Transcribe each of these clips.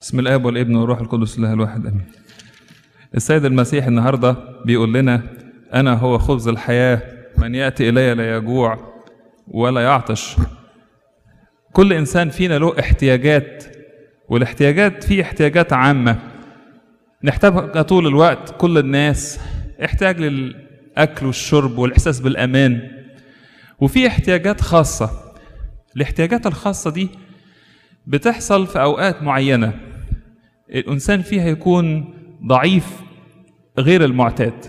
بسم الاب والابن والروح القدس الله الواحد امين السيد المسيح النهارده بيقول لنا انا هو خبز الحياه من ياتي الي لا يجوع ولا يعطش كل انسان فينا له احتياجات والاحتياجات في احتياجات عامه نحتاجها طول الوقت كل الناس احتياج للاكل والشرب والاحساس بالامان وفي احتياجات خاصه الاحتياجات الخاصه دي بتحصل في اوقات معينه الانسان فيها يكون ضعيف غير المعتاد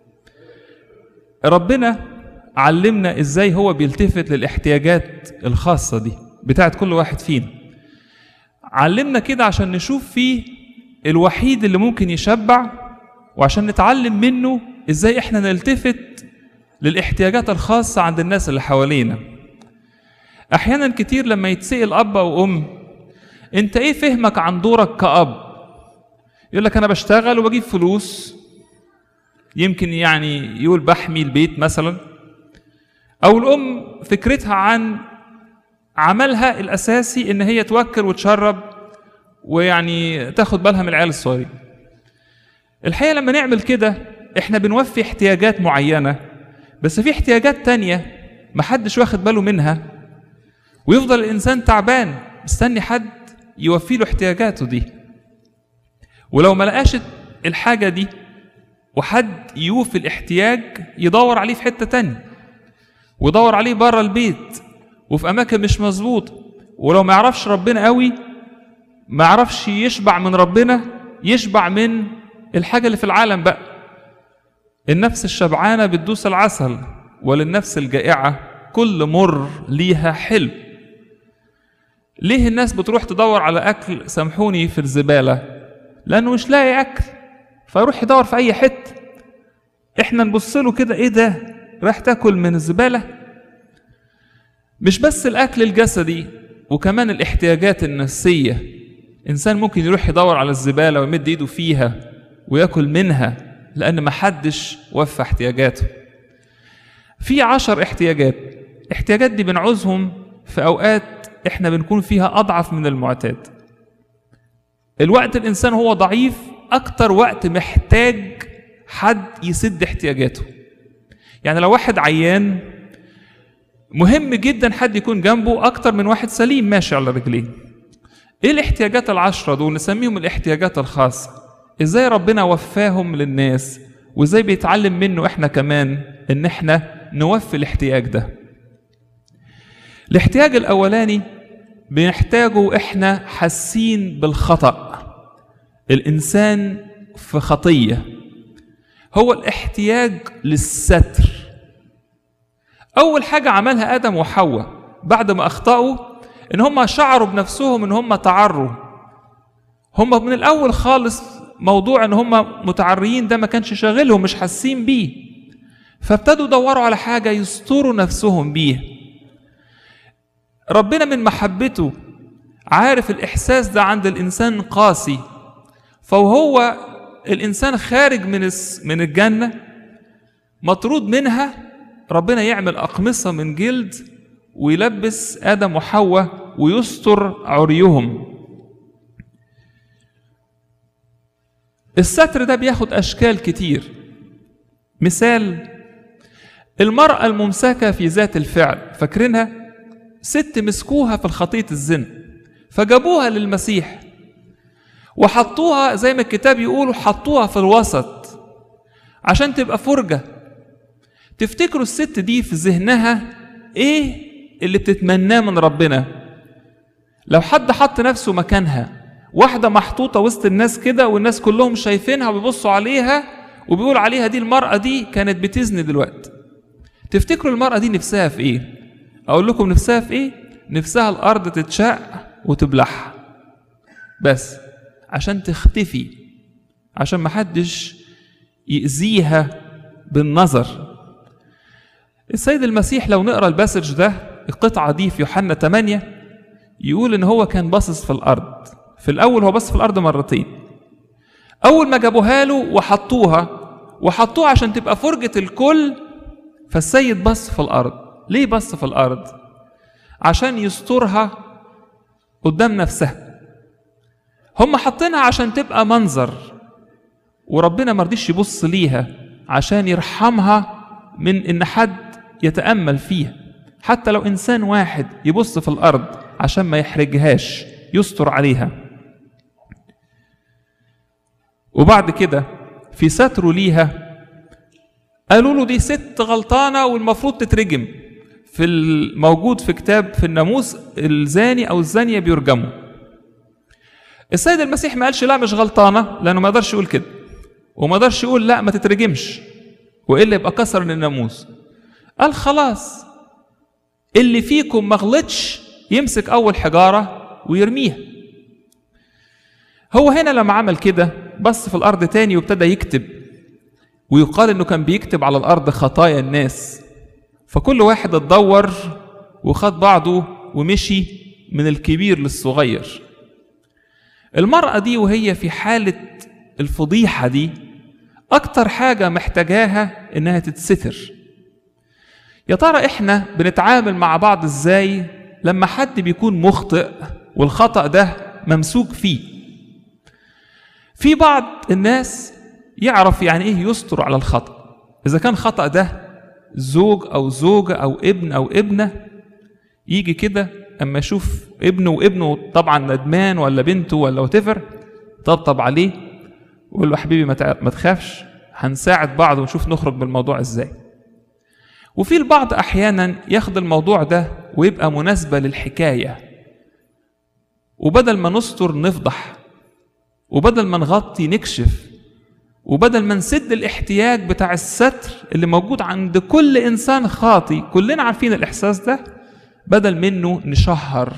ربنا علمنا ازاي هو بيلتفت للاحتياجات الخاصه دي بتاعت كل واحد فينا علمنا كده عشان نشوف فيه الوحيد اللي ممكن يشبع وعشان نتعلم منه ازاي احنا نلتفت للاحتياجات الخاصه عند الناس اللي حوالينا احيانا كتير لما يتسال اب او ام انت ايه فهمك عن دورك كاب يقول لك انا بشتغل وبجيب فلوس يمكن يعني يقول بحمي البيت مثلا او الام فكرتها عن عملها الاساسي ان هي توكل وتشرب ويعني تاخد بالها من العيال الصغيرين الحقيقه لما نعمل كده احنا بنوفي احتياجات معينه بس في احتياجات تانية محدش واخد باله منها ويفضل الانسان تعبان مستني حد يوفي له احتياجاته دي ولو ما لقاش الحاجه دي وحد يوفي الاحتياج يدور عليه في حته تانية ويدور عليه بره البيت وفي اماكن مش مظبوطه ولو ما يعرفش ربنا قوي ما يعرفش يشبع من ربنا يشبع من الحاجه اللي في العالم بقى النفس الشبعانه بتدوس العسل وللنفس الجائعه كل مر ليها حلو ليه الناس بتروح تدور على اكل سامحوني في الزباله لانه مش لاقي اكل فيروح يدور في اي حته احنا نبص له كده ايه ده راح تاكل من الزباله مش بس الاكل الجسدي وكمان الاحتياجات النفسيه انسان ممكن يروح يدور على الزباله ويمد ايده فيها وياكل منها لان محدش وفى احتياجاته في عشر احتياجات احتياجات دي بنعوزهم في اوقات احنا بنكون فيها اضعف من المعتاد الوقت الانسان هو ضعيف اكتر وقت محتاج حد يسد احتياجاته يعني لو واحد عيان مهم جدا حد يكون جنبه اكتر من واحد سليم ماشي على رجليه ايه الاحتياجات العشرة دول نسميهم الاحتياجات الخاصة ازاي ربنا وفاهم للناس وازاي بيتعلم منه احنا كمان ان احنا نوفي الاحتياج ده الاحتياج الاولاني بنحتاجه احنا حاسين بالخطأ الانسان في خطية هو الاحتياج للستر اول حاجة عملها ادم وحواء بعد ما اخطأوا ان هم شعروا بنفسهم ان هم تعروا هم من الاول خالص موضوع ان هم متعريين ده ما كانش شاغلهم مش حاسين بيه فابتدوا يدوروا على حاجة يستروا نفسهم بيها ربنا من محبته عارف الإحساس ده عند الإنسان قاسي فهو الإنسان خارج من من الجنة مطرود منها ربنا يعمل أقمصة من جلد ويلبس آدم وحواء ويستر عريهم الستر ده بياخد أشكال كتير مثال المرأة الممسكة في ذات الفعل فاكرينها ست مسكوها في الخطية الزنا فجابوها للمسيح وحطوها زي ما الكتاب يقول حطوها في الوسط عشان تبقى فرجة تفتكروا الست دي في ذهنها ايه اللي بتتمناه من ربنا لو حد حط نفسه مكانها واحدة محطوطة وسط الناس كده والناس كلهم شايفينها وبيبصوا عليها وبيقول عليها دي المرأة دي كانت بتزني دلوقتي تفتكروا المرأة دي نفسها في ايه اقول لكم نفسها في ايه نفسها الارض تتشق وتبلعها بس عشان تختفي عشان محدش يأذيها بالنظر السيد المسيح لو نقرا الباسج ده القطعة دي في يوحنا 8 يقول ان هو كان باصص في الارض في الاول هو بص في الارض مرتين اول ما جابوها له وحطوها وحطوها عشان تبقى فرجة الكل فالسيد بص في الارض ليه بص في الارض عشان يسترها قدام نفسها هم حاطينها عشان تبقى منظر وربنا ما رضيش يبص ليها عشان يرحمها من ان حد يتامل فيها حتى لو انسان واحد يبص في الارض عشان ما يحرجهاش يستر عليها وبعد كده في ستره ليها قالوا له دي ست غلطانه والمفروض تترجم في الموجود في كتاب في الناموس الزاني او الزانيه بيرجموا السيد المسيح ما قالش لا مش غلطانه لانه ما يقدرش يقول كده وما يقدرش يقول لا ما تترجمش والا يبقى كسر الناموس قال خلاص اللي فيكم ما غلطش يمسك اول حجاره ويرميها هو هنا لما عمل كده بص في الارض تاني وابتدى يكتب ويقال انه كان بيكتب على الارض خطايا الناس فكل واحد اتدور وخد بعضه ومشي من الكبير للصغير المرأة دي وهي في حالة الفضيحة دي أكتر حاجة محتاجاها إنها تتستر يا ترى إحنا بنتعامل مع بعض إزاي لما حد بيكون مخطئ والخطأ ده ممسوك فيه في بعض الناس يعرف يعني إيه يستر على الخطأ إذا كان خطأ ده زوج أو زوجة أو ابن أو ابنة يجي كده أما يشوف ابنه وابنه طبعا ندمان ولا بنته ولا وتفر طبطب عليه ويقول له حبيبي ما تخافش هنساعد بعض ونشوف نخرج بالموضوع ازاي وفي البعض احيانا ياخد الموضوع ده ويبقى مناسبه للحكايه وبدل ما نستر نفضح وبدل ما نغطي نكشف وبدل ما نسد الاحتياج بتاع الستر اللي موجود عند كل انسان خاطي كلنا عارفين الاحساس ده بدل منه نشهر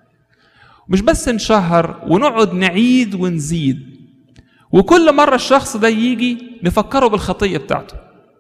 مش بس نشهر ونقعد نعيد ونزيد وكل مرة الشخص ده يجي نفكره بالخطية بتاعته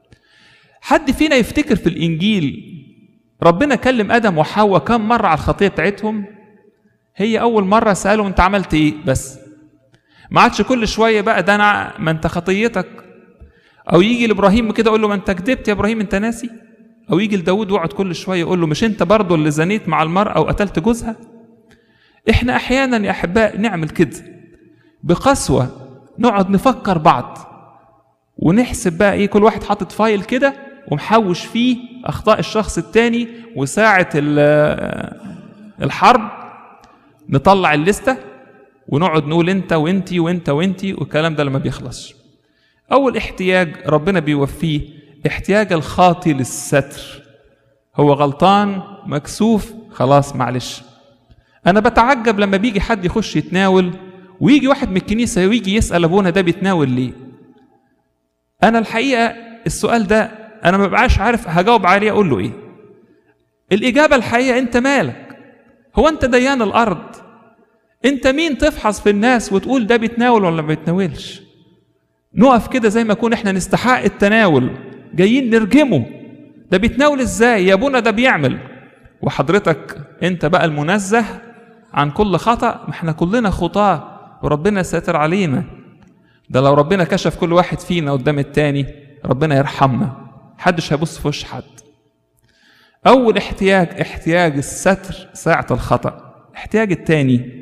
حد فينا يفتكر في الإنجيل ربنا كلم آدم وحواء كم مرة على الخطية بتاعتهم هي أول مرة سأله أنت عملت إيه بس ما عادش كل شوية بقى ده أنا ما أنت خطيتك أو يجي لإبراهيم كده يقول له ما أنت كدبت يا إبراهيم أنت ناسي أو يجي لداود ويقعد كل شوية يقول له مش أنت برضه اللي زنيت مع المرأة وقتلت جوزها إحنا أحيانا يا أحباء نعمل كده بقسوة نقعد نفكر بعض ونحسب بقى ايه كل واحد حاطط فايل كده ومحوش فيه اخطاء الشخص التاني وساعة الحرب نطلع الليستة ونقعد نقول انت وانتي وانت وانتي والكلام ده لما بيخلصش اول احتياج ربنا بيوفيه احتياج الخاطي للستر هو غلطان مكسوف خلاص معلش انا بتعجب لما بيجي حد يخش يتناول ويجي واحد من الكنيسة ويجي يسأل أبونا ده بيتناول ليه أنا الحقيقة السؤال ده أنا ما ببقاش عارف هجاوب عليه أقول له إيه الإجابة الحقيقة أنت مالك هو أنت ديان الأرض أنت مين تفحص في الناس وتقول ده بيتناول ولا ما بيتناولش نقف كده زي ما يكون احنا نستحق التناول جايين نرجمه ده بيتناول ازاي يا ابونا ده بيعمل وحضرتك انت بقى المنزه عن كل خطأ ما احنا كلنا خطاه وربنا ساتر علينا ده لو ربنا كشف كل واحد فينا قدام التاني ربنا يرحمنا محدش هيبص في وش حد أول احتياج احتياج الستر ساعة الخطأ احتياج التاني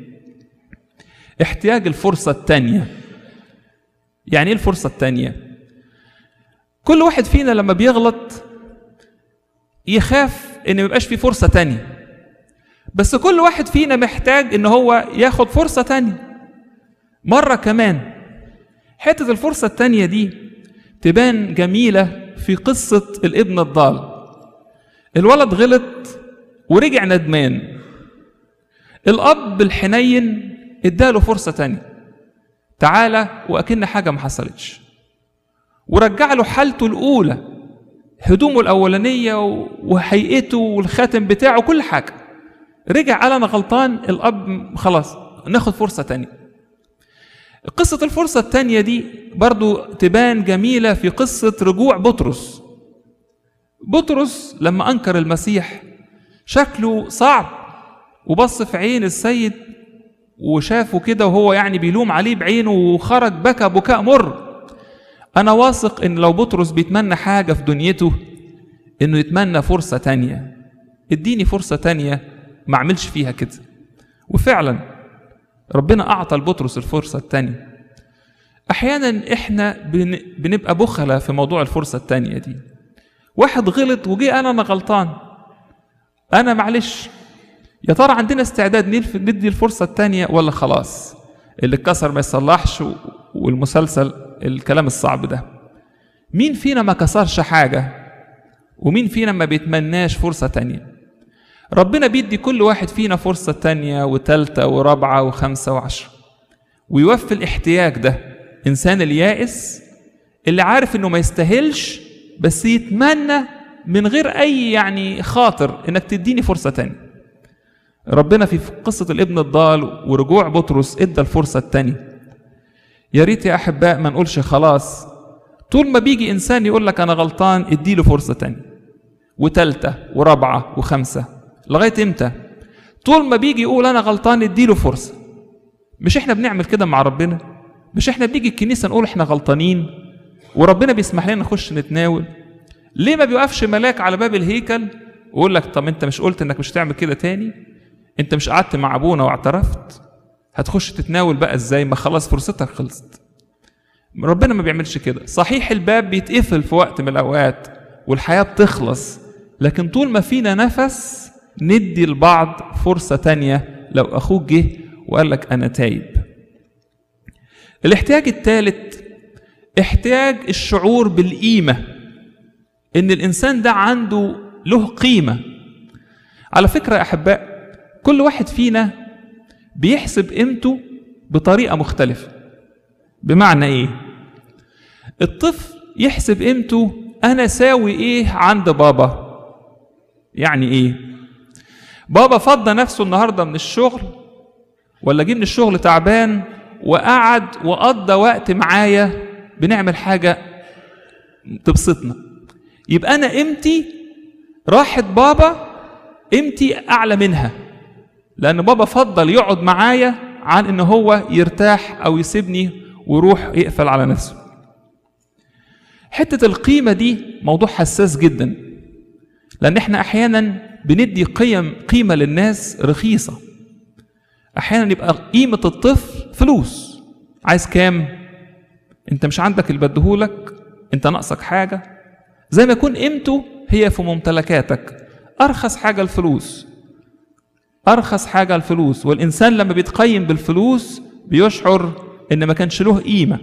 احتياج الفرصة التانية يعني ايه الفرصة التانية كل واحد فينا لما بيغلط يخاف ان ميبقاش في فرصة تانية بس كل واحد فينا محتاج ان هو ياخد فرصة تانية مرة كمان حتة الفرصة التانية دي تبان جميلة في قصة الابن الضال الولد غلط ورجع ندمان الأب الحنين اداله فرصة تانية تعالى وأكن حاجة ما حصلتش ورجع له حالته الأولى هدومه الأولانية وهيئته والخاتم بتاعه كل حاجة رجع قال أنا غلطان الأب خلاص ناخد فرصة تانية قصة الفرصة التانية دي برضو تبان جميلة في قصة رجوع بطرس بطرس لما أنكر المسيح شكله صعب وبص في عين السيد وشافه كده وهو يعني بيلوم عليه بعينه وخرج بكى بكاء مر أنا واثق إن لو بطرس بيتمنى حاجة في دنيته إنه يتمنى فرصة تانية اديني فرصة تانية ما أعملش فيها كده وفعلا ربنا اعطى لبطرس الفرصه الثانيه احيانا احنا بن... بنبقى بخلة في موضوع الفرصه الثانيه دي واحد غلط وجي انا انا غلطان انا معلش يا ترى عندنا استعداد نلف- ندي الفرصه الثانيه ولا خلاص اللي اتكسر ما يصلحش و- والمسلسل الكلام الصعب ده مين فينا ما كسرش حاجه ومين فينا ما بيتمناش فرصه تانية ربنا بيدي كل واحد فينا فرصه تانية وتالتة ورابعه وخمسه وعشره ويوفي الاحتياج ده انسان اليائس اللي عارف انه ما يستاهلش بس يتمنى من غير اي يعني خاطر انك تديني فرصه تانية ربنا في قصه الابن الضال ورجوع بطرس ادى الفرصه التانية يا ريت يا احباء ما نقولش خلاص طول ما بيجي انسان يقول لك انا غلطان اديله فرصه تانية وتالتة ورابعه وخمسه لغايه امتى طول ما بيجي يقول انا غلطان اديله فرصه مش احنا بنعمل كده مع ربنا مش احنا بنيجي الكنيسه نقول احنا غلطانين وربنا بيسمح لنا نخش نتناول ليه ما بيوقفش ملاك على باب الهيكل ويقول لك طب انت مش قلت انك مش هتعمل كده تاني انت مش قعدت مع ابونا واعترفت هتخش تتناول بقى ازاي ما خلاص فرصتك خلصت ربنا ما بيعملش كده صحيح الباب بيتقفل في وقت من الاوقات والحياه بتخلص لكن طول ما فينا نفس ندي لبعض فرصه تانية لو اخوك جه وقال لك انا تايب الاحتياج الثالث احتياج الشعور بالقيمه ان الانسان ده عنده له قيمه على فكره يا احباء كل واحد فينا بيحسب قيمته بطريقه مختلفه بمعنى ايه الطفل يحسب قيمته انا ساوي ايه عند بابا يعني ايه بابا فضى نفسه النهارده من الشغل ولا جه من الشغل تعبان وقعد وقضى وقت معايا بنعمل حاجه تبسطنا يبقى انا قيمتي راحت بابا قيمتي اعلى منها لان بابا فضل يقعد معايا عن ان هو يرتاح او يسيبني ويروح يقفل على نفسه حته القيمه دي موضوع حساس جدا لان احنا احيانا بندي قيم قيمه للناس رخيصه احيانا يبقى قيمه الطفل فلوس عايز كام انت مش عندك اللي بديهولك انت ناقصك حاجه زي ما يكون قيمته هي في ممتلكاتك ارخص حاجه الفلوس ارخص حاجه الفلوس والانسان لما بيتقيم بالفلوس بيشعر ان ما كانش له قيمه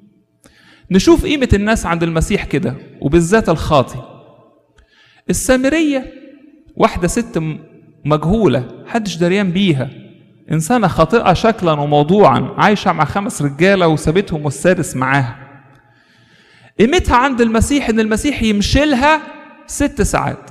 نشوف قيمه الناس عند المسيح كده وبالذات الخاطي السامريه واحده ست م- مجهوله محدش دريان بيها انسانه خاطئه شكلا وموضوعا عايشه مع خمس رجاله وسابتهم والسادس معاها قيمتها عند المسيح ان المسيح يمشيلها ست ساعات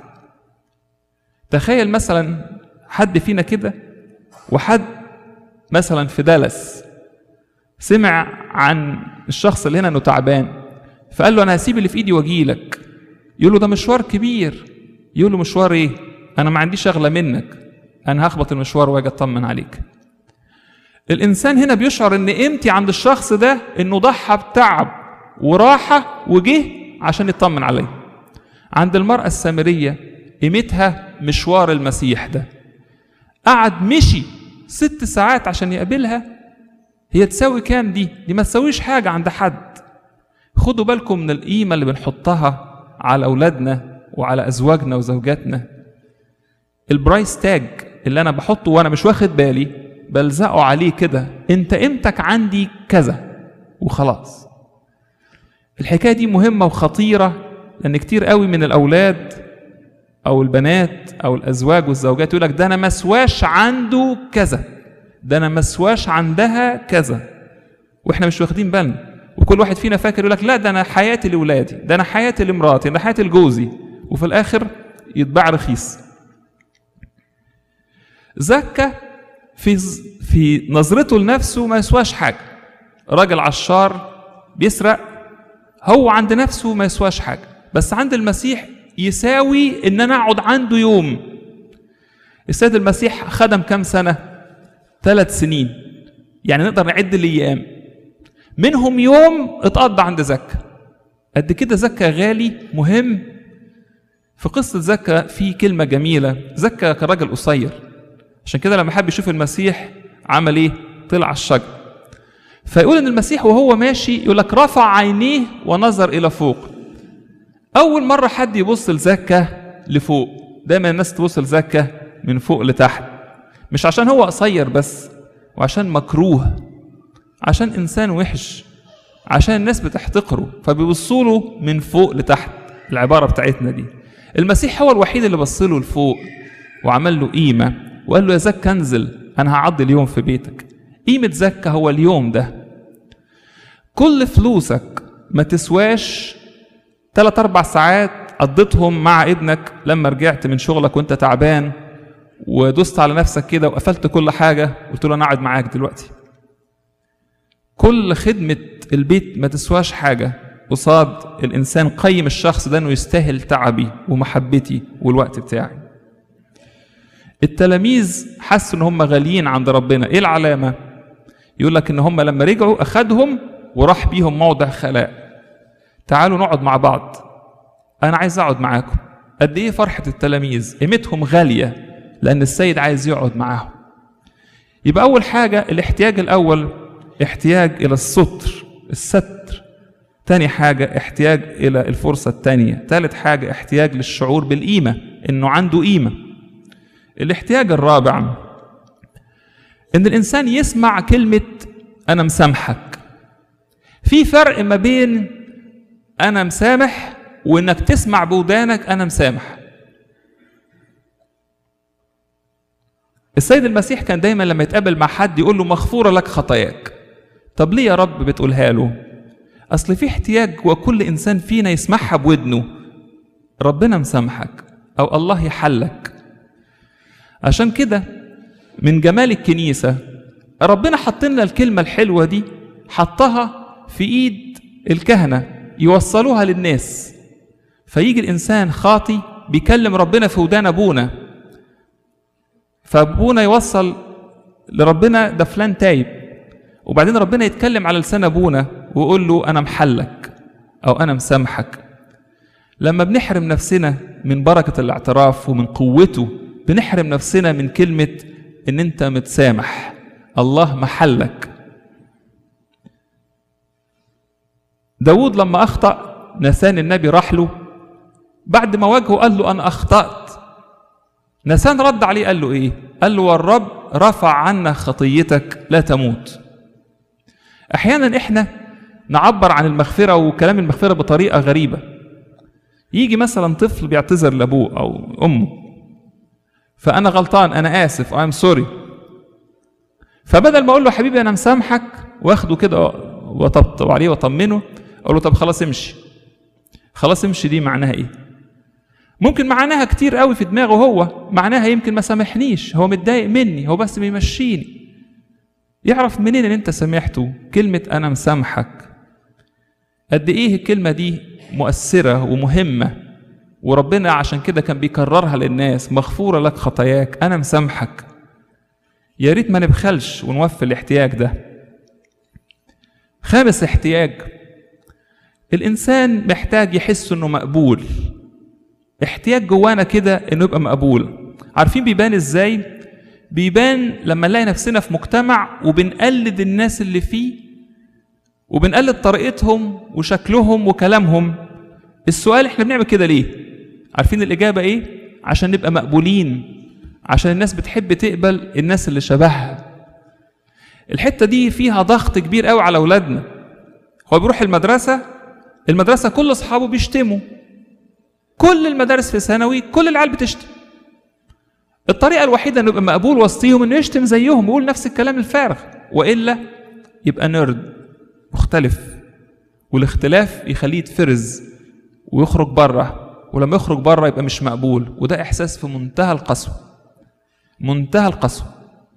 تخيل مثلا حد فينا كده وحد مثلا في دالاس سمع عن الشخص اللي هنا انه تعبان فقال له انا هسيب اللي في ايدي واجي لك يقول له ده مشوار كبير يقول له مشوار ايه انا ما عنديش اغلى منك انا هخبط المشوار واجي اطمن عليك الانسان هنا بيشعر ان قيمتي عند الشخص ده انه ضحى بتعب وراحه وجه عشان يطمن عليه عند المراه السامريه قيمتها مشوار المسيح ده قعد مشي ست ساعات عشان يقابلها هي تساوي كام دي دي ما تساويش حاجه عند حد خدوا بالكم من القيمه اللي بنحطها على اولادنا وعلى ازواجنا وزوجاتنا البرايس تاج اللي انا بحطه وانا مش واخد بالي بلزقه عليه كده انت قيمتك عندي كذا وخلاص الحكايه دي مهمه وخطيره لان كتير قوي من الاولاد او البنات او الازواج والزوجات يقول لك ده انا مسواش عنده كذا ده انا مسواش عندها كذا واحنا مش واخدين بالنا وكل واحد فينا فاكر يقول لك لا ده انا حياتي لاولادي ده انا حياتي لمراتي ده حياتي لجوزي وفي الاخر يتباع رخيص زكا في في نظرته لنفسه ما يسواش حاجه راجل عشار بيسرق هو عند نفسه ما يسواش حاجه بس عند المسيح يساوي ان انا اقعد عنده يوم السيد المسيح خدم كام سنه ثلاث سنين يعني نقدر نعد الايام منهم يوم اتقضى عند زكا قد كده زكا غالي مهم في قصة زكا في كلمة جميلة زكا كان راجل قصير عشان كده لما حب يشوف المسيح عمل ايه طلع الشجر فيقول ان المسيح وهو ماشي يقول لك رفع عينيه ونظر الى فوق اول مره حد يبص لزكه لفوق دايما الناس تبص لزكه من فوق لتحت مش عشان هو قصير بس وعشان مكروه عشان انسان وحش عشان الناس بتحتقره فبيبصوا له من فوق لتحت العباره بتاعتنا دي المسيح هو الوحيد اللي بص له لفوق وعمل له قيمه وقال له يا زكا انزل انا هعضي اليوم في بيتك قيمه زكا هو اليوم ده كل فلوسك ما تسواش تلات أربع ساعات قضيتهم مع ابنك لما رجعت من شغلك وانت تعبان ودست على نفسك كده وقفلت كل حاجة قلت له أنا قاعد معاك دلوقتي كل خدمة البيت ما تسواش حاجة قصاد الإنسان قيم الشخص ده إنه يستاهل تعبي ومحبتي والوقت بتاعي التلاميذ حسوا إن هم غاليين عند ربنا إيه العلامة؟ يقول لك إن هم لما رجعوا أخدهم وراح بيهم موضع خلاء تعالوا نقعد مع بعض انا عايز اقعد معاكم قد ايه فرحه التلاميذ قيمتهم غاليه لان السيد عايز يقعد معاهم يبقى اول حاجه الاحتياج الاول احتياج الى الستر الستر تاني حاجة احتياج إلى الفرصة التانية تالت حاجة احتياج للشعور بالقيمة إنه عنده قيمة الاحتياج الرابع إن الإنسان يسمع كلمة أنا مسامحك في فرق ما بين انا مسامح وانك تسمع بودانك انا مسامح السيد المسيح كان دايما لما يتقابل مع حد يقول له مغفوره لك خطاياك طب ليه يا رب بتقولها له اصل في احتياج وكل انسان فينا يسمعها بودنه ربنا مسامحك او الله يحلك عشان كده من جمال الكنيسه ربنا حط لنا الكلمه الحلوه دي حطها في ايد الكهنه يوصلوها للناس فيجي الانسان خاطي بيكلم ربنا في ودان ابونا فابونا يوصل لربنا ده فلان تايب وبعدين ربنا يتكلم على لسان ابونا ويقول له انا محلك او انا مسامحك لما بنحرم نفسنا من بركه الاعتراف ومن قوته بنحرم نفسنا من كلمه ان انت متسامح الله محلك داود لما أخطأ نسان النبي راح له بعد ما واجهه قال له أنا أخطأت نسان رد عليه قال له إيه قال له والرب رفع عنا خطيتك لا تموت أحيانا إحنا نعبر عن المغفرة وكلام المغفرة بطريقة غريبة يجي مثلا طفل بيعتذر لأبوه أو أمه فأنا غلطان أنا آسف أيم سوري فبدل ما أقول له حبيبي أنا مسامحك واخده كده وطبطب عليه واطمنه اقول له طب خلاص امشي خلاص امشي دي معناها ايه ممكن معناها كتير قوي في دماغه هو معناها يمكن ما سامحنيش هو متضايق مني هو بس بيمشيني يعرف منين ان انت سامحته كلمة انا مسامحك قد ايه الكلمة دي مؤثرة ومهمة وربنا عشان كده كان بيكررها للناس مغفورة لك خطاياك انا مسامحك يا ريت ما نبخلش ونوفي الاحتياج ده خامس احتياج الانسان محتاج يحس انه مقبول احتياج جوانا كده انه يبقى مقبول عارفين بيبان ازاي بيبان لما نلاقي نفسنا في مجتمع وبنقلد الناس اللي فيه وبنقلد طريقتهم وشكلهم وكلامهم السؤال احنا بنعمل كده ليه عارفين الاجابه ايه عشان نبقى مقبولين عشان الناس بتحب تقبل الناس اللي شبهها الحته دي فيها ضغط كبير قوي على اولادنا هو بيروح المدرسه المدرسه كل اصحابه بيشتموا كل المدارس في ثانوي كل العيال بتشتم الطريقه الوحيده انه يبقى مقبول وسطيهم انه يشتم زيهم ويقول نفس الكلام الفارغ والا يبقى نيرد مختلف والاختلاف يخليه يتفرز ويخرج بره ولما يخرج بره يبقى مش مقبول وده احساس في منتهى القسوه منتهى القسوه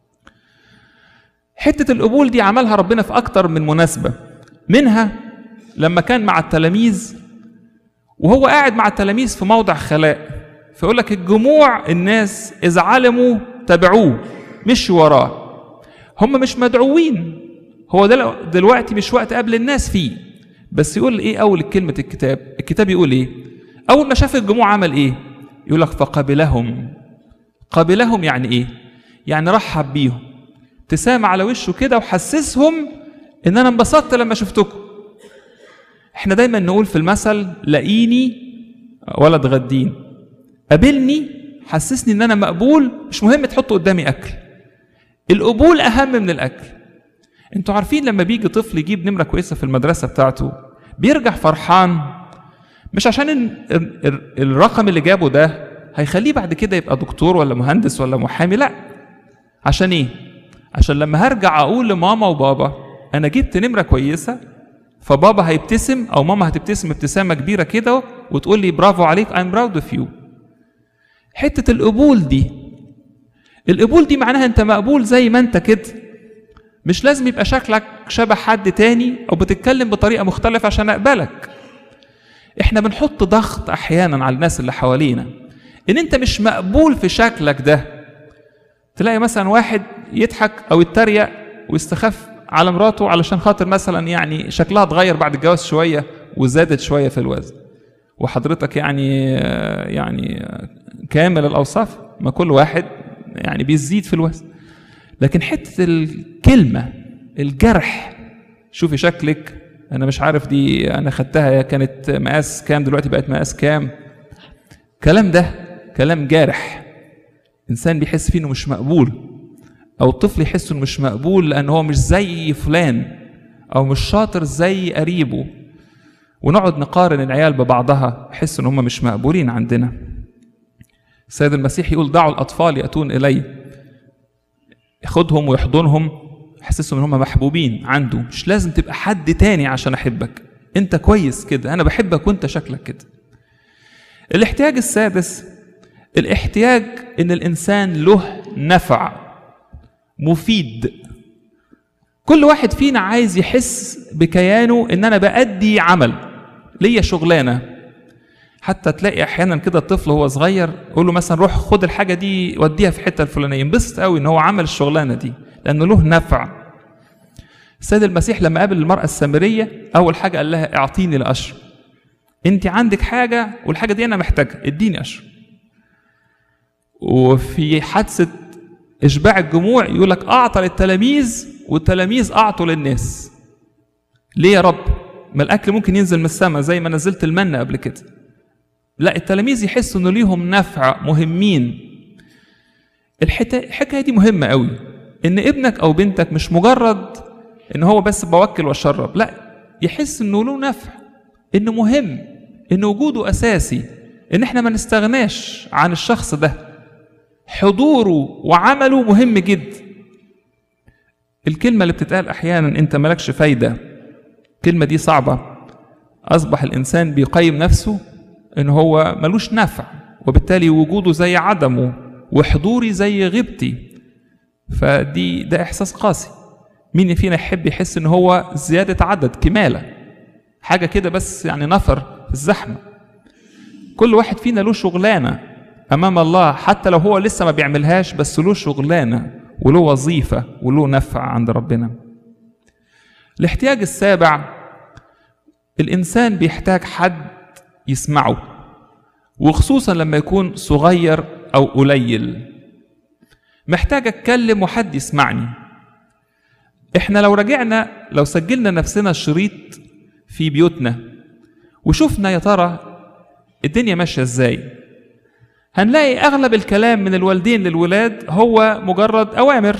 حته القبول دي عملها ربنا في اكتر من مناسبه منها لما كان مع التلاميذ وهو قاعد مع التلاميذ في موضع خلاء فيقول لك الجموع الناس اذا علموا تبعوه مشوا وراه هم مش مدعوين هو ده دلوقتي مش وقت قبل الناس فيه بس يقول ايه اول كلمه الكتاب الكتاب يقول ايه اول ما شاف الجموع عمل ايه يقول لك فقبلهم قبلهم يعني ايه يعني رحب بيهم ابتسامة على وشه كده وحسسهم ان انا انبسطت لما شفتكم احنا دايما نقول في المثل لاقيني ولا تغديني قابلني حسسني ان انا مقبول مش مهم تحط قدامي اكل القبول اهم من الاكل انتوا عارفين لما بيجي طفل يجيب نمره كويسه في المدرسه بتاعته بيرجع فرحان مش عشان ال- ال- ال- الرقم اللي جابه ده هيخليه بعد كده يبقى دكتور ولا مهندس ولا محامي لا عشان ايه عشان لما هرجع اقول لماما وبابا انا جبت نمره كويسه فبابا هيبتسم او ماما هتبتسم ابتسامه كبيره كده وتقول لي برافو عليك I'm proud of you حته القبول دي القبول دي معناها انت مقبول زي ما انت كده مش لازم يبقى شكلك شبه حد تاني او بتتكلم بطريقه مختلفه عشان اقبلك احنا بنحط ضغط احيانا على الناس اللي حوالينا ان انت مش مقبول في شكلك ده تلاقي مثلا واحد يضحك او يتريق ويستخف على مراته علشان خاطر مثلا يعني شكلها اتغير بعد الجواز شويه وزادت شويه في الوزن وحضرتك يعني يعني كامل الاوصاف ما كل واحد يعني بيزيد في الوزن لكن حته الكلمه الجرح شوفي شكلك انا مش عارف دي انا خدتها كانت مقاس كام دلوقتي بقت مقاس كام كلام ده كلام جارح انسان بيحس فيه انه مش مقبول او الطفل يحس انه مش مقبول لان هو مش زي فلان او مش شاطر زي قريبه ونقعد نقارن العيال ببعضها يحس ان هم مش مقبولين عندنا السيد المسيح يقول دعوا الاطفال ياتون الي ياخدهم ويحضنهم يحسسهم ان هم محبوبين عنده مش لازم تبقى حد تاني عشان احبك انت كويس كده انا بحبك وانت شكلك كده الاحتياج السادس الاحتياج ان الانسان له نفع مفيد كل واحد فينا عايز يحس بكيانه ان انا بأدي عمل ليا شغلانه حتى تلاقي احيانا كده الطفل وهو صغير يقول له مثلا روح خد الحاجه دي وديها في الحته الفلانيه ينبسط قوي ان هو عمل الشغلانه دي لانه له نفع السيد المسيح لما قابل المراه السامريه اول حاجه قال لها اعطيني لاشرب انت عندك حاجه والحاجه دي انا محتاجها اديني اشرب وفي حادثه اشباع الجموع يقول لك اعطى للتلاميذ والتلاميذ اعطوا للناس ليه يا رب ما الاكل ممكن ينزل من السماء زي ما نزلت المنة قبل كده لا التلاميذ يحسوا انه ليهم نفع مهمين الحكايه دي مهمه قوي ان ابنك او بنتك مش مجرد ان هو بس بوكل واشرب لا يحس انه له نفع انه مهم ان وجوده اساسي ان احنا ما نستغناش عن الشخص ده حضوره وعمله مهم جدا الكلمه اللي بتتقال احيانا انت مالكش فايده الكلمه دي صعبه اصبح الانسان بيقيم نفسه ان هو ملوش نفع وبالتالي وجوده زي عدمه وحضوري زي غيبتي فدي ده احساس قاسي مين فينا يحب يحس ان هو زياده عدد كماله حاجه كده بس يعني نفر في الزحمه كل واحد فينا له شغلانه امام الله حتى لو هو لسه ما بيعملهاش بس له شغلانه وله وظيفه وله نفع عند ربنا الاحتياج السابع الانسان بيحتاج حد يسمعه وخصوصا لما يكون صغير او قليل محتاج اتكلم وحد يسمعني احنا لو رجعنا لو سجلنا نفسنا شريط في بيوتنا وشفنا يا ترى الدنيا ماشيه ازاي هنلاقي اغلب الكلام من الوالدين للولاد هو مجرد اوامر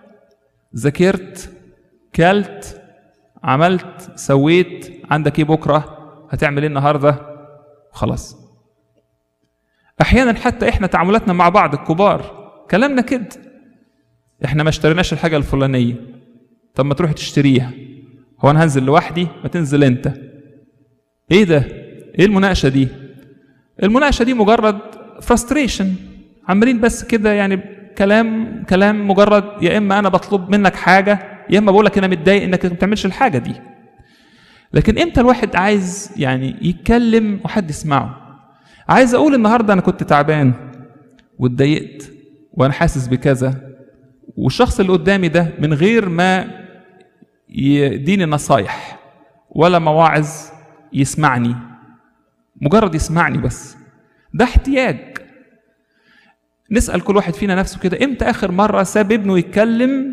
ذاكرت كلت عملت سويت عندك ايه بكره هتعمل ايه النهارده خلاص احيانا حتى احنا تعاملاتنا مع بعض الكبار كلامنا كده احنا ما اشتريناش الحاجه الفلانيه طب ما تروح تشتريها هو انا هنزل لوحدي ما تنزل انت ايه ده ايه المناقشه دي المناقشه دي مجرد فرستريشن عمالين بس كده يعني كلام كلام مجرد يا اما انا بطلب منك حاجه يا اما بقول لك انا متضايق انك ما بتعملش الحاجه دي لكن امتى الواحد عايز يعني يتكلم وحد يسمعه عايز اقول النهارده انا كنت تعبان واتضايقت وانا حاسس بكذا والشخص اللي قدامي ده من غير ما يديني نصايح ولا مواعظ يسمعني مجرد يسمعني بس ده احتياج نسأل كل واحد فينا نفسه كده امتى آخر مرة ساب ابنه يتكلم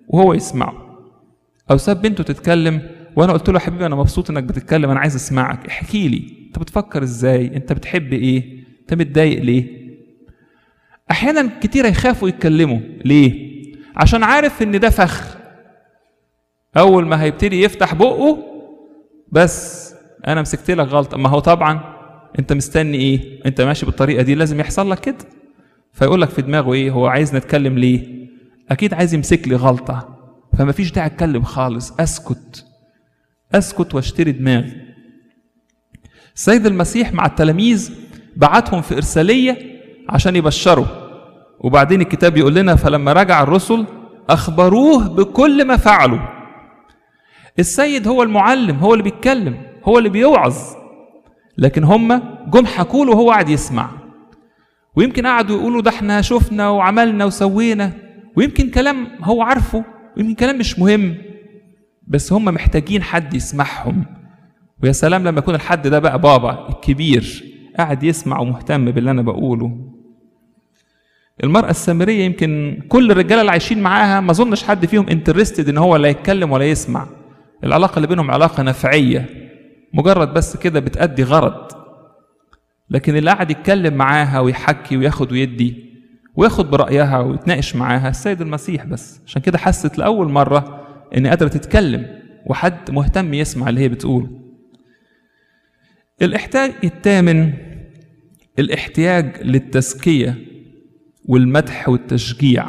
وهو يسمعه او ساب بنته تتكلم وانا قلت له يا حبيبي انا مبسوط انك بتتكلم انا عايز اسمعك احكي لي انت بتفكر ازاي انت بتحب ايه انت متضايق ليه احيانا كتير يخافوا يتكلموا ليه عشان عارف ان ده فخ اول ما هيبتدي يفتح بقه بس انا مسكت لك غلطه ما هو طبعا انت مستني ايه انت ماشي بالطريقه دي لازم يحصل لك كده فيقول لك في دماغه ايه هو عايز نتكلم ليه اكيد عايز يمسك لي غلطه فما فيش داعي اتكلم خالص اسكت اسكت واشتري دماغي السيد المسيح مع التلاميذ بعتهم في ارساليه عشان يبشروا وبعدين الكتاب يقول لنا فلما رجع الرسل اخبروه بكل ما فعلوا السيد هو المعلم هو اللي بيتكلم هو اللي بيوعظ لكن هم جم حكوا له وهو قاعد يسمع ويمكن قعدوا يقولوا ده احنا شفنا وعملنا وسوينا ويمكن كلام هو عارفه ويمكن كلام مش مهم بس هم محتاجين حد يسمعهم ويا سلام لما يكون الحد ده بقى بابا الكبير قاعد يسمع ومهتم باللي انا بقوله المرأة السامرية يمكن كل الرجالة اللي عايشين معاها ما اظنش حد فيهم انترستد ان هو لا يتكلم ولا يسمع العلاقة اللي بينهم علاقة نفعية مجرد بس كده بتأدي غرض لكن اللي قاعد يتكلم معاها ويحكي وياخد ويدي وياخد برأيها ويتناقش معاها السيد المسيح بس عشان كده حست لأول مرة إن قادرة تتكلم وحد مهتم يسمع اللي هي بتقوله الاحتياج الثامن الاحتياج للتزكية والمدح والتشجيع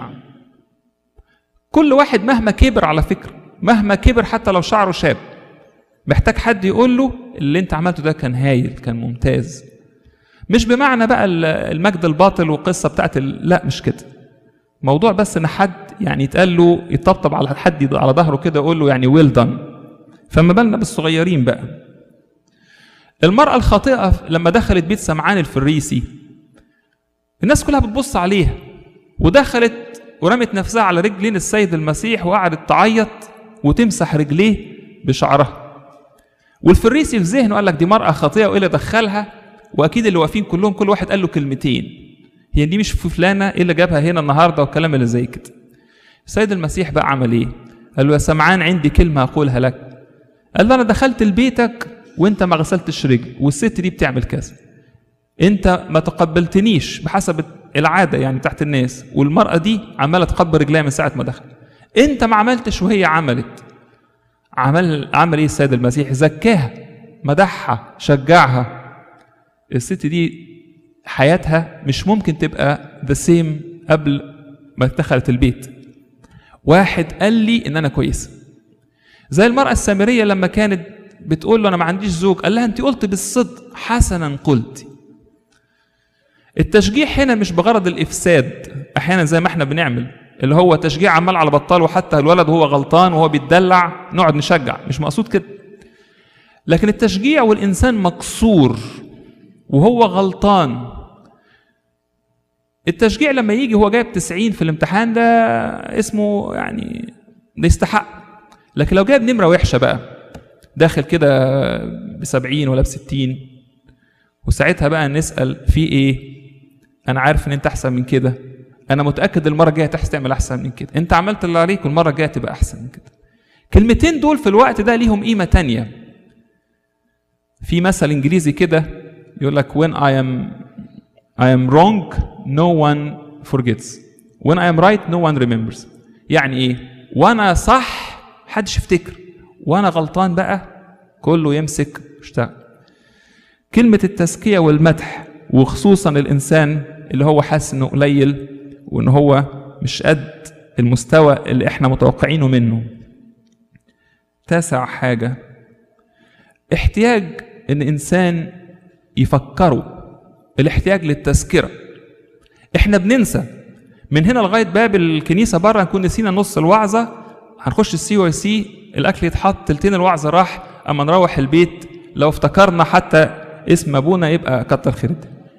كل واحد مهما كبر على فكرة مهما كبر حتى لو شعره شاب محتاج حد يقول له اللي انت عملته ده كان هايل كان ممتاز مش بمعنى بقى المجد الباطل والقصه بتاعت ال... لا مش كده موضوع بس ان حد يعني يتقال له يطبطب على حد على ظهره كده يقول له يعني ويل دان فما بالنا بالصغيرين بقى المرأة الخاطئة لما دخلت بيت سمعان الفريسي الناس كلها بتبص عليها ودخلت ورمت نفسها على رجلين السيد المسيح وقعدت تعيط وتمسح رجليه بشعرها والفريسي في ذهنه قال لك دي مرأة خاطئة وإيه اللي دخلها وأكيد اللي واقفين كلهم كل واحد قال له كلمتين هي دي مش في فلانة إيه اللي جابها هنا النهاردة والكلام اللي زي كده السيد المسيح بقى عمل إيه قال له يا سمعان عندي كلمة أقولها لك قال له أنا دخلت لبيتك وأنت ما غسلتش رجل والست دي بتعمل كذا أنت ما تقبلتنيش بحسب العادة يعني تحت الناس والمرأة دي عمالة تقبل رجليها من ساعة ما دخل أنت ما عملتش وهي عملت عمل عمل ايه السيد المسيح زكاها مدحها شجعها الست دي حياتها مش ممكن تبقى ذا سيم قبل ما دخلت البيت واحد قال لي ان انا كويسه زي المراه السامريه لما كانت بتقول له انا ما عنديش زوج قال لها انت قلت بالصدق حسنا قلت التشجيع هنا مش بغرض الافساد احيانا زي ما احنا بنعمل اللي هو تشجيع عمال على بطال وحتى الولد وهو غلطان وهو بيتدلع نقعد نشجع مش مقصود كده لكن التشجيع والإنسان مكسور وهو غلطان التشجيع لما يجي هو جايب 90 في الامتحان ده اسمه يعني ده يستحق لكن لو جايب نمرة وحشة بقى داخل كده ب 70 ولا ب 60 وساعتها بقى نسأل في ايه؟ أنا عارف إن أنت أحسن من كده انا متاكد المره الجايه تحس تعمل احسن من كده انت عملت اللي عليك والمره الجايه تبقى احسن من كده كلمتين دول في الوقت ده ليهم قيمه تانية في مثل انجليزي كده يقول لك when I am I am wrong no one forgets when I am right no one remembers يعني ايه وانا صح حدش يفتكر وانا غلطان بقى كله يمسك يشتغل كلمة التزكية والمدح وخصوصا الإنسان اللي هو حاسس إنه قليل وان هو مش قد المستوى اللي احنا متوقعينه منه تاسع حاجه احتياج ان انسان يفكروا الاحتياج للتذكره احنا بننسى من هنا لغايه باب الكنيسه بره نكون نسينا نص الوعظه هنخش السي واي سي الاكل يتحط تلتين الوعظه راح اما نروح البيت لو افتكرنا حتى اسم ابونا يبقى كتر خير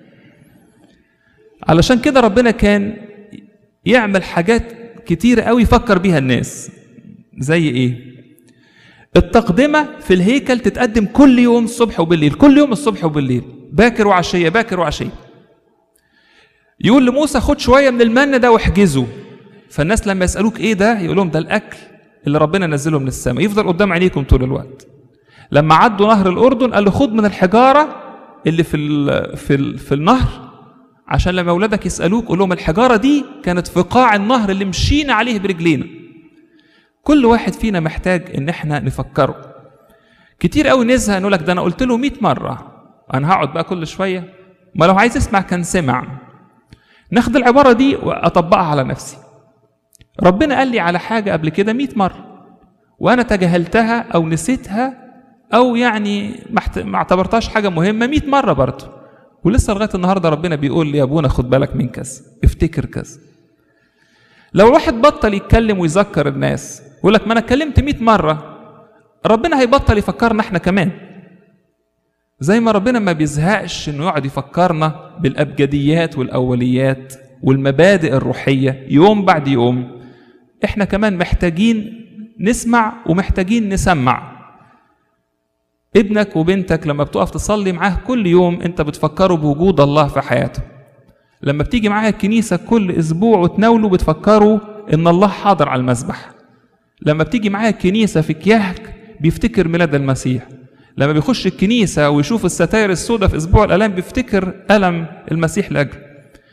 علشان كده ربنا كان يعمل حاجات كتير قوي يفكر بيها الناس زي ايه التقدمة في الهيكل تتقدم كل يوم الصبح وبالليل كل يوم الصبح وبالليل باكر وعشية باكر وعشية يقول لموسى خد شوية من المن ده واحجزه فالناس لما يسالوك ايه ده يقول لهم ده الاكل اللي ربنا نزله من السماء يفضل قدام عينيكم طول الوقت لما عدوا نهر الاردن قال له خد من الحجاره اللي في ال في ال في النهر عشان لما اولادك يسالوك قول لهم الحجاره دي كانت في قاع النهر اللي مشينا عليه برجلينا كل واحد فينا محتاج ان احنا نفكره كتير قوي نزهق نقول لك ده انا قلت له 100 مره انا هقعد بقى كل شويه ما لو عايز يسمع كان سمع ناخد العباره دي واطبقها على نفسي ربنا قال لي على حاجه قبل كده 100 مره وانا تجاهلتها او نسيتها او يعني ما اعتبرتهاش حاجه مهمه 100 مره برضه ولسه لغايه النهارده ربنا بيقول لي يا ابونا خد بالك من كذا افتكر كذا لو الواحد بطل يتكلم ويذكر الناس يقول لك ما انا اتكلمت 100 مره ربنا هيبطل يفكرنا احنا كمان زي ما ربنا ما بيزهقش انه يقعد يفكرنا بالابجديات والاوليات والمبادئ الروحيه يوم بعد يوم احنا كمان محتاجين نسمع ومحتاجين نسمع ابنك وبنتك لما بتقف تصلي معاه كل يوم انت بتفكره بوجود الله في حياته لما بتيجي معاه الكنيسة كل أسبوع وتناوله بتفكره إن الله حاضر على المذبح لما بتيجي معاه الكنيسة في كياك بيفتكر ميلاد المسيح لما بيخش الكنيسة ويشوف الستاير السوداء في أسبوع الآلام بيفتكر ألم المسيح لأجله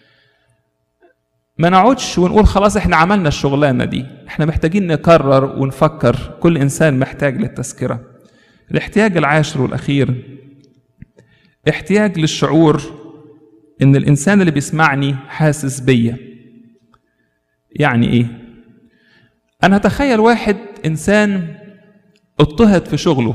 ما نقعدش ونقول خلاص احنا عملنا الشغلانة دي احنا محتاجين نكرر ونفكر كل إنسان محتاج للتذكرة الاحتياج العاشر والأخير احتياج للشعور إن الإنسان اللي بيسمعني حاسس بيا يعني إيه؟ أنا أتخيل واحد إنسان اضطهد في شغله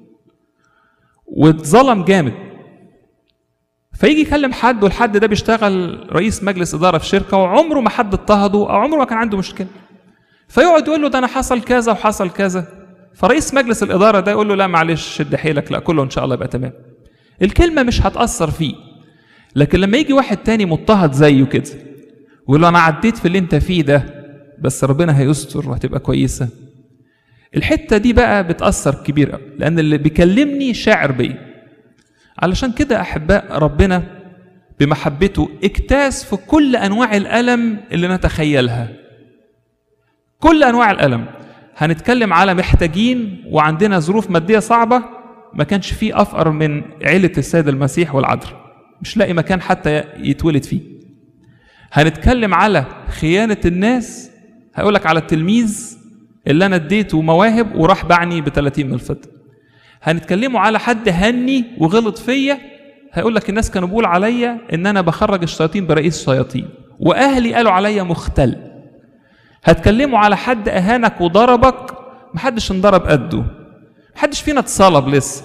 واتظلم جامد فيجي يكلم حد والحد ده بيشتغل رئيس مجلس إدارة في شركة وعمره ما حد اضطهده أو عمره ما كان عنده مشكلة فيقعد يقول له ده أنا حصل كذا وحصل كذا فرئيس مجلس الإدارة ده يقول له لا معلش شد حيلك لا كله إن شاء الله يبقى تمام الكلمة مش هتأثر فيه لكن لما يجي واحد تاني مضطهد زيه كده ويقول له أنا عديت في اللي أنت فيه ده بس ربنا هيستر وهتبقى كويسة الحتة دي بقى بتأثر كبير قوي لأن اللي بيكلمني شاعر بيا علشان كده أحباء ربنا بمحبته اجتاز في كل أنواع الألم اللي نتخيلها كل أنواع الألم هنتكلم على محتاجين وعندنا ظروف مادية صعبة ما كانش فيه أفقر من عيلة السيد المسيح والعذراء مش لاقي مكان حتى يتولد فيه هنتكلم على خيانة الناس هقولك على التلميذ اللي أنا اديته مواهب وراح باعني ب 30 من الفضة هنتكلموا على حد هني وغلط فيا هيقول لك الناس كانوا بيقول عليا ان انا بخرج الشياطين برئيس الشياطين واهلي قالوا عليا مختل هتكلموا على حد اهانك وضربك محدش انضرب قده محدش فينا اتصلب لسه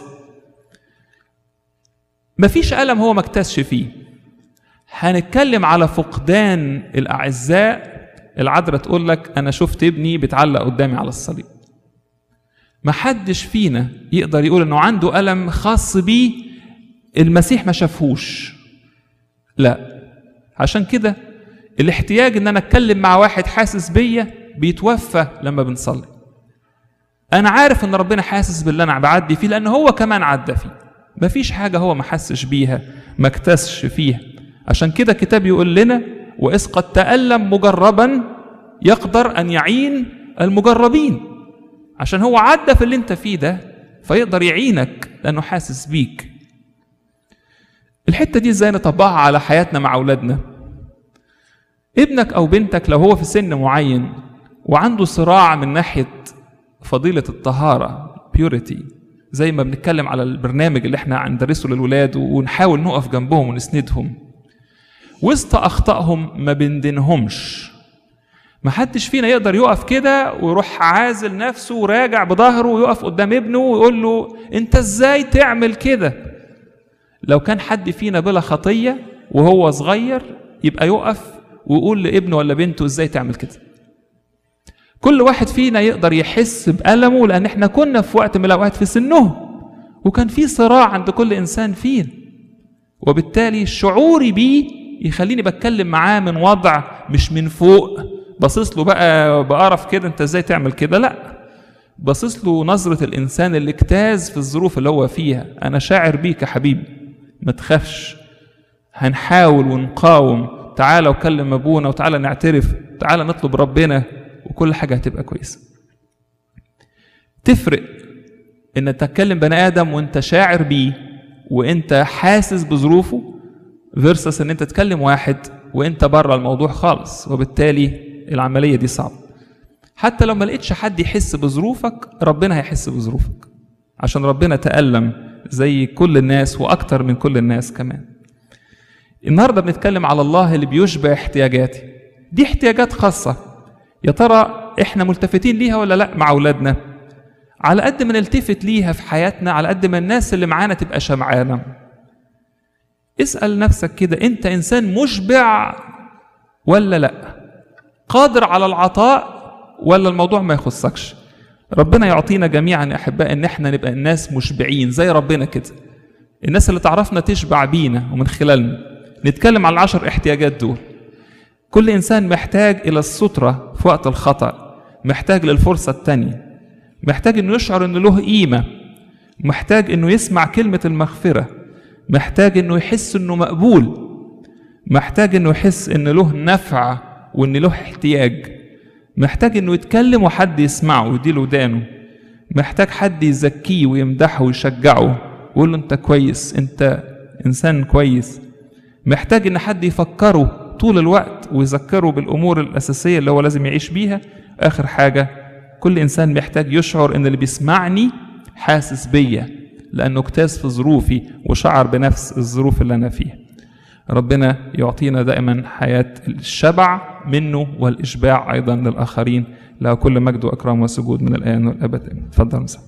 مفيش ألم هو ما اكتسش فيه هنتكلم على فقدان الأعزاء العذراء تقول لك أنا شفت ابني بيتعلق قدامي على الصليب محدش فينا يقدر يقول انه عنده ألم خاص بيه المسيح ما شافهوش لا عشان كده الاحتياج ان انا اتكلم مع واحد حاسس بيا بيتوفى لما بنصلي انا عارف ان ربنا حاسس باللي انا بعدي فيه لان هو كمان عدى فيه مفيش حاجه هو ما حسش بيها ما اكتسش فيها عشان كده الكتاب يقول لنا واذ قد تالم مجربا يقدر ان يعين المجربين عشان هو عدى في اللي انت فيه ده فيقدر يعينك لانه حاسس بيك الحته دي ازاي نطبقها على حياتنا مع اولادنا ابنك او بنتك لو هو في سن معين وعنده صراع من ناحيه فضيله الطهاره بيوريتي زي ما بنتكلم على البرنامج اللي احنا هندرسه للولاد ونحاول نقف جنبهم ونسندهم وسط اخطائهم ما بندينهمش ما حدش فينا يقدر يقف كده ويروح عازل نفسه وراجع بظهره ويقف قدام ابنه ويقول له انت ازاي تعمل كده لو كان حد فينا بلا خطيه وهو صغير يبقى يقف ويقول لابنه ولا بنته ازاي تعمل كده كل واحد فينا يقدر يحس بألمه لأن احنا كنا في وقت من الأوقات في سنه وكان في صراع عند كل إنسان فينا وبالتالي شعوري بيه يخليني بتكلم معاه من وضع مش من فوق باصص له بقى بقرف كده انت ازاي تعمل كده لا باصص له نظرة الإنسان اللي اجتاز في الظروف اللي هو فيها أنا شاعر بيك يا حبيبي ما تخافش هنحاول ونقاوم تعالى وكلم أبونا وتعالى نعترف تعالى نطلب ربنا وكل حاجة هتبقى كويسة تفرق ان تتكلم بني ادم وانت شاعر بيه وانت حاسس بظروفه فيرسس ان انت تكلم واحد وانت بره الموضوع خالص وبالتالي العمليه دي صعبه حتى لو ما لقيتش حد يحس بظروفك ربنا هيحس بظروفك عشان ربنا تألم زي كل الناس واكتر من كل الناس كمان النهارده بنتكلم على الله اللي بيشبع احتياجاتي دي احتياجات خاصه يا ترى احنا ملتفتين ليها ولا لا مع اولادنا على قد ما نلتفت ليها في حياتنا على قد ما الناس اللي معانا تبقى شمعانه اسال نفسك كده انت انسان مشبع ولا لا قادر على العطاء ولا الموضوع ما يخصكش ربنا يعطينا جميعا يا احباء ان احنا نبقى الناس مشبعين زي ربنا كده الناس اللي تعرفنا تشبع بينا ومن خلالنا نتكلم على العشر احتياجات دول كل انسان محتاج الى الستره في وقت الخطا محتاج للفرصه التانيه محتاج انه يشعر انه له قيمه محتاج انه يسمع كلمه المغفره محتاج انه يحس انه مقبول محتاج انه يحس ان له نفع وان له احتياج محتاج انه يتكلم وحد يسمعه ويديله ودانه محتاج حد يزكيه ويمدحه ويشجعه ويقول له انت كويس انت انسان كويس محتاج ان حد يفكره طول الوقت ويذكره بالامور الاساسيه اللي هو لازم يعيش بيها اخر حاجه كل انسان محتاج يشعر ان اللي بيسمعني حاسس بيا لانه اجتاز في ظروفي وشعر بنفس الظروف اللي انا فيها ربنا يعطينا دائما حياه الشبع منه والاشباع ايضا للاخرين له كل مجد واكرام وسجود من الان والابد اتفضل مساء